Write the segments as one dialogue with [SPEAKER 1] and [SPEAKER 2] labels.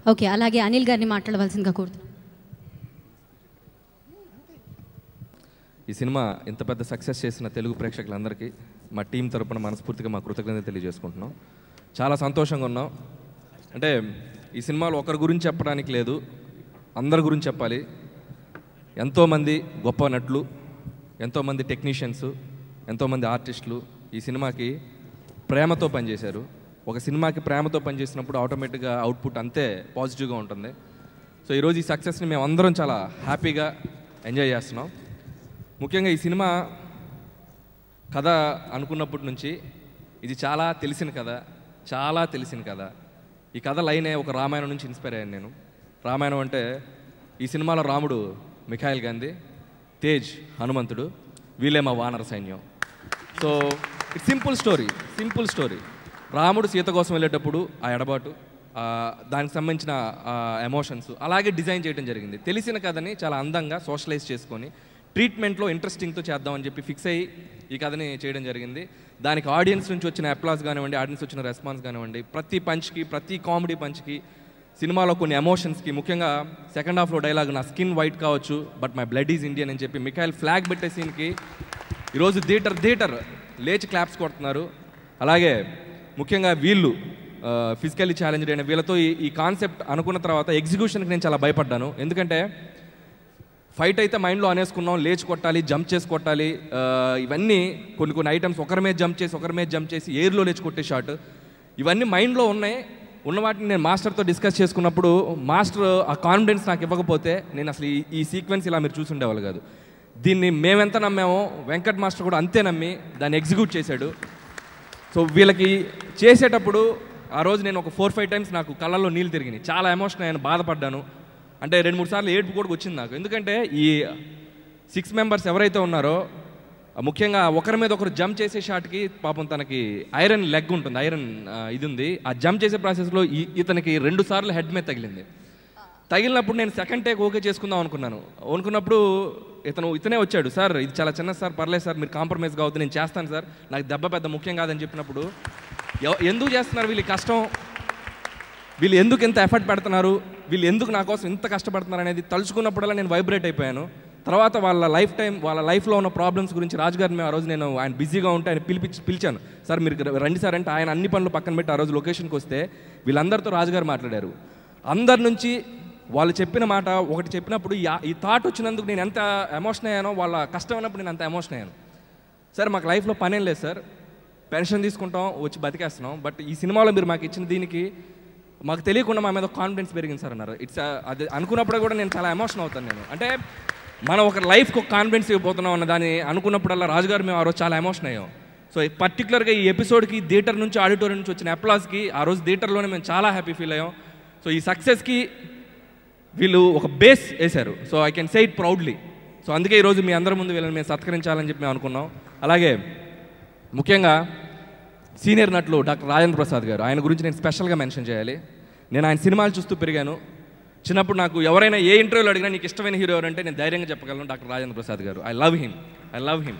[SPEAKER 1] okay అలాగే అనిల్ గారిని మాట్లాడవలసిందిగా కోరుతున్నాను
[SPEAKER 2] ఈ సినిమా ఇంత పెద్ద సక్సెస్ చేసిన తెలుగు ప్రేక్షకులందరికీ మా టీం తరపున మనస్ఫూర్తిగా మా కృతజ్ఞత తెలియజేసుకుంటున్నాం చాలా సంతోషంగా ఉన్నాం అంటే ఈ సినిమాలో ఒకరి గురించి చెప్పడానికి లేదు అందరి గురించి చెప్పాలి ఎంతోమంది గొప్ప నటులు ఎంతోమంది టెక్నీషియన్స్ ఎంతోమంది ఆర్టిస్టులు ఈ సినిమాకి ప్రేమతో పనిచేశారు ఒక సినిమాకి ప్రేమతో పనిచేసినప్పుడు ఆటోమేటిక్గా అవుట్పుట్ అంతే పాజిటివ్గా ఉంటుంది సో ఈరోజు ఈ సక్సెస్ని మేము అందరం చాలా హ్యాపీగా ఎంజాయ్ చేస్తున్నాం ముఖ్యంగా ఈ సినిమా కథ అనుకున్నప్పటి నుంచి ఇది చాలా తెలిసిన కథ చాలా తెలిసిన కథ ఈ కథ లైనే ఒక రామాయణం నుంచి ఇన్స్పైర్ అయ్యాను నేను రామాయణం అంటే ఈ సినిమాలో రాముడు మిఖాయిల్ గాంధీ తేజ్ హనుమంతుడు వీళ్ళే మా వానర సైన్యం so it's simple story simple story రాముడు సీత కోసం వెళ్ళేటప్పుడు ఆ ఎడబాటు ఆ, దానికి సంబంధించిన ఎమోషన్స్ అలాగే డిజైన్ చేయడం జరిగింది తెలిసిన కథని చాలా అందంగా సోషలైజ్ చేసుకొని ట్రీట్మెంట్లో ఇంట్రెస్టింగ్తో చేద్దామని చెప్పి ఫిక్స్ అయ్యి ఈ కథని చేయడం జరిగింది దానికి ఆడియన్స్ నుంచి వచ్చిన అప్లాస్ కానివ్వండి ఆడియన్స్ వచ్చిన రెస్పాన్స్ కానివ్వండి ప్రతి పంచ్కి ప్రతి కామెడీ పంచ్కి సినిమాలో కొన్ని ఎమోషన్స్కి ముఖ్యంగా సెకండ్ హాఫ్లో డైలాగ్ నా స్కిన్ వైట్ కావచ్చు but my blood is Indian అని చెప్పి మిఖాయిల్ ఫ్లాగ్ పెట్టే సీన్కి ఈరోజు థియేటర్ థియేటర్ లేచి క్లాప్స్ కొడుతున్నారు అలాగే ముఖ్యంగా వీళ్ళు ఫిజికల్లీ ఛాలెంజ్డ్ అయిన వీళ్ళతో ఈ ఈ కాన్సెప్ట్ అనుకున్న తర్వాత ఎగ్జిక్యూషన్కి నేను చాలా భయపడ్డాను ఎందుకంటే ఫైట్ అయితే మైండ్లో అనేసుకున్నాం లేచి కొట్టాలి జంప్ చేసి కొట్టాలి ఆ, ఇవన్నీ కొన్ని కొన్ని ఐటమ్స్ ఒకరి మీద జంప్ చేసి ఒకరి మీద జంప్ చేసి ఎయిర్లో లేచి కొట్టే షాట్ ఇవన్నీ మైండ్లో ఉన్నాయి ఉన్న వాటిని నేను మాస్టర్తో డిస్కస్ చేసుకున్నప్పుడు మాస్టర్ ఆ కాన్ఫిడెన్స్ నాకు ఇవ్వకపోతే నేను అసలు ఈ ఈ సీక్వెన్స్ ఇలా మీరు చూసి ఉండేవాళ్ళు కాదు దీన్ని మేమెంత నమ్మామో వెంకట్ మాస్టర్ కూడా అంతే నమ్మి దాన్ని ఎగ్జిక్యూట్ చేశాడు సో వీళ్ళకి చేసేటప్పుడు ఆ రోజు నేను ఒక ఫోర్ ఫైవ్ టైమ్స్ నాకు కళ్ళల్లో నీళ్ళు తిరిగినాయి చాలా ఎమోషన్ అయ్యాను బాధపడ్డాను అంటే రెండు మూడు సార్లు ఏడుపు కూడా వచ్చింది నాకు ఎందుకంటే ఈ సిక్స్ మెంబర్స్ ఎవరైతే ఉన్నారో ఆ ముఖ్యంగా ఒకరి మీద ఒకరు జంప్ చేసే షాట్కి పాపం తనకి ఐరన్ లెగ్ ఉంటుంది ఐరన్ ఆ, ఇది ఉంది ఆ జంప్ చేసే ప్రాసెస్లో ఈ- ఇతనికి రెండు సార్లు హెడ్ మీద తగిలింది తగిలినప్పుడు నేను సెకండ్ టేక్ ఓకే చేసుకుందాం అనుకున్నాను అనుకున్నప్పుడు ఇతను ఇతనే వచ్చాడు సార్ ఇది చాలా చిన్న సార్ పర్లేదు సార్ మీరు కాంప్రమైజ్ కావద్దు నేను చేస్తాను సార్ నాకు దెబ్బ పెద్ద ముఖ్యం కాదని చెప్పినప్పుడు ఎవ- ఎందుకు చేస్తున్నారు వీళ్ళు కష్టం వీళ్ళు ఎందుకు ఇంత ఎఫర్ట్ పెడుతున్నారు వీళ్ళు ఎందుకు నా కోసం ఇంత కష్టపడుతున్నారు అనేది తలుచుకున్నప్పుడల్లా నేను వైబ్రేట్ అయిపోయాను తర్వాత వాళ్ళ లైఫ్ టైం వాళ్ళ లైఫ్లో ఉన్న ప్రాబ్లమ్స్ గురించి రాజు గారిని ఆ రోజు నేను ఆయన బిజీగా ఉంటే ఆయన పిలిపించి పిలిచాను సార్ మీరు రండి సార్ అంటే ఆయన అన్ని పనులు పక్కన పెట్టి ఆ రోజు లొకేషన్కి వస్తే వీళ్ళందరితో రాజుగారు మాట్లాడారు అందరి నుంచి వాళ్ళు చెప్పిన మాట ఒకటి చెప్పినప్పుడు ఈ- ఈ థాట్ వచ్చినందుకు నేను ఎంత ఎమోషన్ అయ్యానో వాళ్ళ కష్టం అయినప్పుడు నేను అంత ఎమోషన్ అయ్యాను సార్ మాకు లైఫ్లో పనేం లేదు సార్ పెన్షన్ తీసుకుంటాం వచ్చి బతికేస్తున్నాం బట్ ఈ సినిమాలో మీరు మాకు ఇచ్చిన దీనికి మాకు తెలియకుండా మా మీద కాన్ఫిడెన్స్ పెరిగింది సార్ అన్నారు ఇట్స్ అది అనుకున్నప్పుడు కూడా నేను చాలా ఎమోషన్ అవుతాను నేను అంటే మనం ఒక లైఫ్కి ఒక కాన్ఫిడెన్స్ ఇవ్వబోతున్నాం అన్న దాన్ని అనుకున్నప్పుడల్లా రాజుగారు మేము ఆ రోజు చాలా ఎమోషన్ అయ్యాం సో పర్టికులర్గా ఈ ఎపిసోడ్కి థియేటర్ నుంచి ఆడిటోరియం నుంచి వచ్చిన అప్లాస్కి ఆ రోజు థియేటర్లోనే మేము చాలా హ్యాపీ ఫీల్ అయ్యాం సో ఈ సక్సెస్కి వీళ్ళు ఒక బేస్ వేశారు so I can say it proudly so అందుకే ఈరోజు మీ అందరి ముందు వీళ్ళని మేము సత్కరించాలని చెప్పి మేము అనుకున్నాం అలాగే ముఖ్యంగా సీనియర్ నటులు డాక్టర్ రాజేంద్ర ప్రసాద్ గారు ఆయన గురించి నేను స్పెషల్గా మెన్షన్ చేయాలి నేను ఆయన సినిమాలు చూస్తూ పెరిగాను చిన్నప్పుడు నాకు ఎవరైనా ఏ ఇంటర్వ్యూలో అడిగినా నీకు ఇష్టమైన హీరో ఎవరంటే నేను ధైర్యంగా చెప్పగలను doctor Rajendra Prasad garu I love him I love him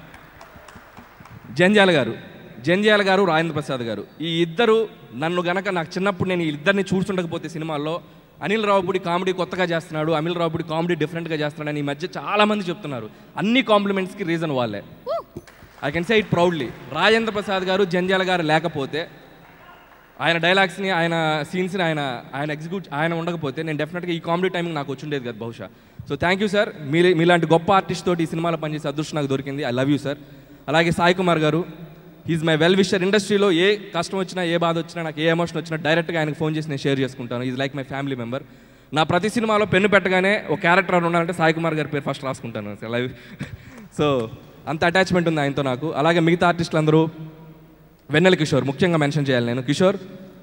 [SPEAKER 2] Janjala garu Janjala గారు రాజేంద్ర ప్రసాద్ గారు ఈ ఇద్దరు నన్ను గనక నాకు చిన్నప్పుడు నేను ఈ ఇద్దరిని చూస్తుండకపోతే సినిమాల్లో అనిల్ రావుపూడి కామెడీ కొత్తగా చేస్తున్నాడు అనిల్ రావుపూడి కామెడీ డిఫరెంట్గా చేస్తున్నాడు అని ఈ మధ్య చాలా మంది చెప్తున్నారు అన్ని కాంప్లిమెంట్స్కి రీజన్ వాళ్ళే I can say it proudly Rajendra Prasad garu Janjala గారు లేకపోతే ఆయన డైలాగ్స్ని ఆయన సీన్స్ని ఆయన ఆయన ఎగ్జిక్యూట్ ఆయన ఉండకపోతే నేను డెఫినెట్గా ఈ కామెడీ టైమింగ్ నాకు వచ్చుండేది కదా బహుశా సో థ్యాంక్ యూ సార్ మీ మీలాంటి గొప్ప ఆర్టిస్ట్ తోటి ఈ సినిమాలో పనిచేసే అదృష్టం నాకు దొరికింది ఐ లవ్ యూ సార్ అలాగే సాయి కుమార్ గారు హీజ్ మై వెల్ విషర్ ఇండస్ట్రీలో ఏ కష్టం వచ్చినా ఏ బాధ వచ్చినా నాకు ఏ ఎమోషన్ వచ్చినా డైరెక్ట్గా ఆయనకు ఫోన్ చేసి నేను షేర్ చేసుకుంటాను is like my family member నా ప్రతి సినిమాలో పెన్ను పెట్టగానే ఒక క్యారెక్టర్ ఉండాలంటే సాయి కుమార్ గారి పేరు ఫస్ట్ రాసుకుంటాను లైవ్ సో అంత అటాచ్మెంట్ ఉంది ఆయనతో నాకు అలాగే మిగతా ఆర్టిస్టులు అందరూ వెన్నెల కిషోర్ ముఖ్యంగా మెన్షన్ చేయాలి నేను కిషోర్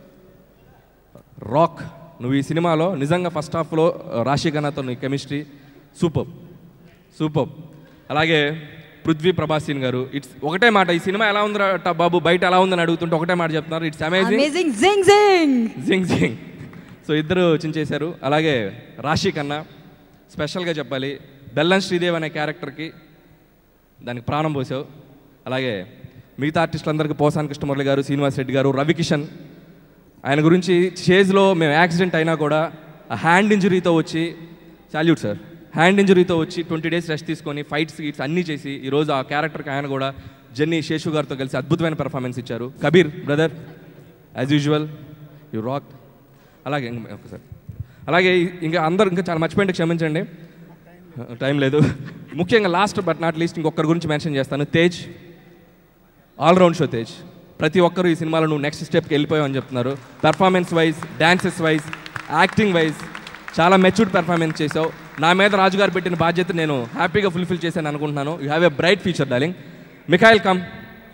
[SPEAKER 2] రాక్ నువ్వు ఈ సినిమాలో నిజంగా ఫస్ట్ హాఫ్లో రాశి ఖన్నాతో నీ కెమిస్ట్రీ సూపర్ సూపర్ అలాగే పృథ్వీ ప్రభాసీన్ గారు ఇట్స్ ఒకటే మాట ఈ సినిమా ఎలా ఉందిరా బాబు బయట ఎలా ఉందని అడుగుతుంటే ఒకటే మాట చెప్తున్నారు ఇట్స్ అమేజింగ్
[SPEAKER 1] అమేజింగ్ జింగ్ జింగ్
[SPEAKER 2] జింగ్ జింగ్ సో ఇద్దరు చించేశారు అలాగే రాశి కన్నా స్పెషల్గా చెప్పాలి బెల్లం శ్రీదేవ్ అనే క్యారెక్టర్కి దానికి ప్రాణం పోసావు అలాగే మిగతా ఆర్టిస్టులందరికీ పోసాన్ కృష్ణమురళి గారు శ్రీనివాస్ రెడ్డి గారు రవికిషన్ ఆయన గురించి స్టేజ్లో మేము యాక్సిడెంట్ అయినా కూడా ఆ హ్యాండ్ ఇంజురీతో వచ్చి సాల్యూట్ సార్ హ్యాండ్ ఇంజురీతో వచ్చి ట్వంటీ డేస్ రెస్ట్ తీసుకొని ఫైట్స్ గీట్స్ అన్నీ చేసి ఈరోజు ఆ క్యారెక్టర్కి ఆయన కూడా జెన్నీ శేషు గారితో కలిసి అద్భుతమైన పెర్ఫార్మెన్స్ ఇచ్చారు Kabir brother as usual you rock అలాగే ఇంక- ఒకసారి అలాగే ఇంకా అందరూ ఇంకా చాలా మర్చిపోయింటే క్షమించండి టైం లేదు ముఖ్యంగా లాస్ట్ బట్ నాట్ లీస్ట్ ఇంకొకరి గురించి మెన్షన్ చేస్తాను తేజ్ ఆల్రౌండ్ షో తేజ్ ప్రతి ఒక్కరు ఈ సినిమాలో నువ్వు నెక్స్ట్ స్టెప్కి వెళ్ళిపోయావు అని చెప్తున్నారు performance wise dances wise acting wise చాలా మెచ్యూర్డ్ పెర్ఫార్మెన్స్ చేసావు నా మీద రాజు గారు పెట్టిన బాధ్యత నేను హ్యాపీగా ఫుల్ఫిల్ చేశాను అనుకుంటున్నాను you have a bright future darling Mikhail come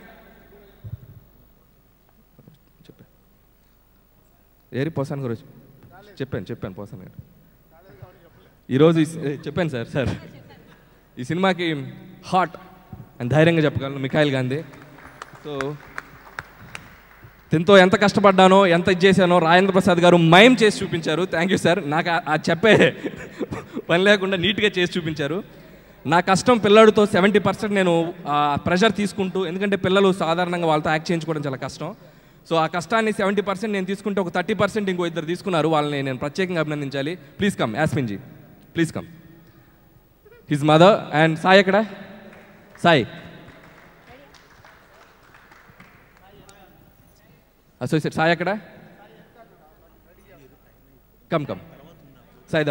[SPEAKER 2] చెప్పా ఏరి పోసాను గురించి చెప్పాను చెప్పాను పోసాను గారు ఈరోజు ఈ సి- ఏ, చెప్పాను సార్ సార్ ఈ సినిమాకి హాట్ అని ధైర్యంగా చెప్పగలను మిఖాయిల్ గాంధీ సో తింతో ఎంత కష్టపడ్డానో ఎంత ఇది చేశానో రాజేంద్ర ప్రసాద్ గారు మైమ్ చేసి చూపించారు థ్యాంక్ యూ సార్ నాకు ఆ- ఆ చెప్పే పని లేకుండా నీట్గా చేసి చూపించారు నా కష్టం పిల్లాడితో సెవెంటీ పర్సెంట్ నేను ఆ ప్రెషర్ తీసుకుంటూ ఎందుకంటే పిల్లలు సాధారణంగా వాళ్ళతో యాక్ట్ చేయించుకోవడం చాలా కష్టం సో ఆ కష్టాన్ని సెవెంటీ పర్సెంట్ నేను తీసుకుంటే ఒక థర్టీ పర్సెంట్ ఇంకో ఇద్దరు తీసుకున్నారు వాళ్ళని నేను ప్రత్యేకంగా అభినందించాలి please come Yasmin ji please come his mother and Sai ఎక్కడ సాయి అసోసియేట్ సాయి ఎక్కడ కమ్ కమ్ సాయిదా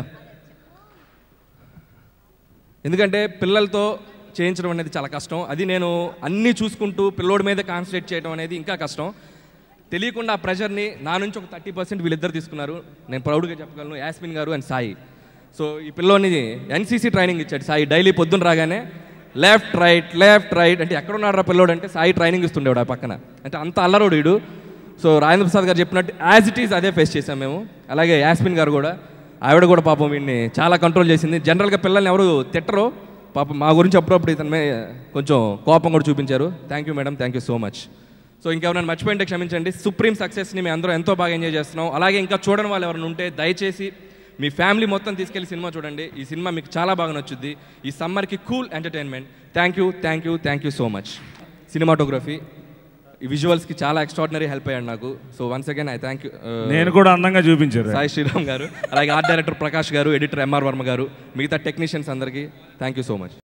[SPEAKER 2] ఎందుకంటే పిల్లలతో చేయించడం అనేది చాలా కష్టం అది నేను అన్నీ చూసుకుంటూ పిల్లోడి మీద కాన్సన్ట్రేట్ చేయడం అనేది ఇంకా కష్టం తెలియకుండా ఆ ప్రెషర్ని నా నుంచి ఒక థర్టీ పర్సెంట్ వీళ్ళిద్దరు తీసుకున్నారు నేను ప్రౌడ్గా చెప్పగలను యాస్మిన్ గారు అండ్ సాయి సో ఈ పిల్లోని ఎన్సీసీ ట్రైనింగ్ ఇచ్చాడు సాయి డైలీ పొద్దున్న రాగానే లెఫ్ట్ రైట్ లెఫ్ట్ రైట్ అంటే ఎక్కడున్నాడు రా పిల్లోడు అంటే సాయి ట్రైనింగ్ ఇస్తుండేవాడు ఆ పక్కన అంటే అంత అల్లరోడు వీడు సో రాజేంద్ర ప్రసాద్ గారు చెప్పినట్టు యాజ్ ఇట్ ఈస్ అదే ఫేస్ చేసాం మేము అలాగే యాస్మిన్ గారు కూడా ఆవిడ కూడా పాపం వీడిని చాలా కంట్రోల్ చేసింది జనరల్గా పిల్లల్ని ఎవరు తిట్టరు పాపం మా గురించి అప్పుడప్పుడు ఇతని మీద కొంచెం కోపం కూడా చూపించారు thank you madam thank you so much so ఇంకెవరైనా మర్చిపోయింటే క్షమించండి సుప్రీం సక్సెస్ని మేము అందరూ ఎంతో బాగా ఎంజాయ్ చేస్తున్నాం అలాగే ఇంకా చూడని వాళ్ళు ఎవరైనా ఉంటే దయచేసి మీ ఫ్యామిలీ మొత్తం తీసుకెళ్లి సినిమా చూడండి ఈ సినిమా మీకు చాలా బాగా నచ్చుద్ది ఈ సమ్మర్కి cool entertainment thank you thank you thank you so much cinematography ఈ విజువల్స్కి చాలా ఎక్స్ట్రాడినరీ హెల్ప్ అయ్యాడు నాకు so once again I thank you
[SPEAKER 3] నేను కూడా అందంగా చూపించారు
[SPEAKER 2] సాయి శ్రీరామ్ గారు అలాగే ఆర్ట్ డైరెక్టర్ ప్రకాష్ గారు ఎడిటర్ ఎంఆర్ వర్మ గారు మిగతా టెక్నీషియన్స్ అందరికీ థ్యాంక్ యూ సో మచ్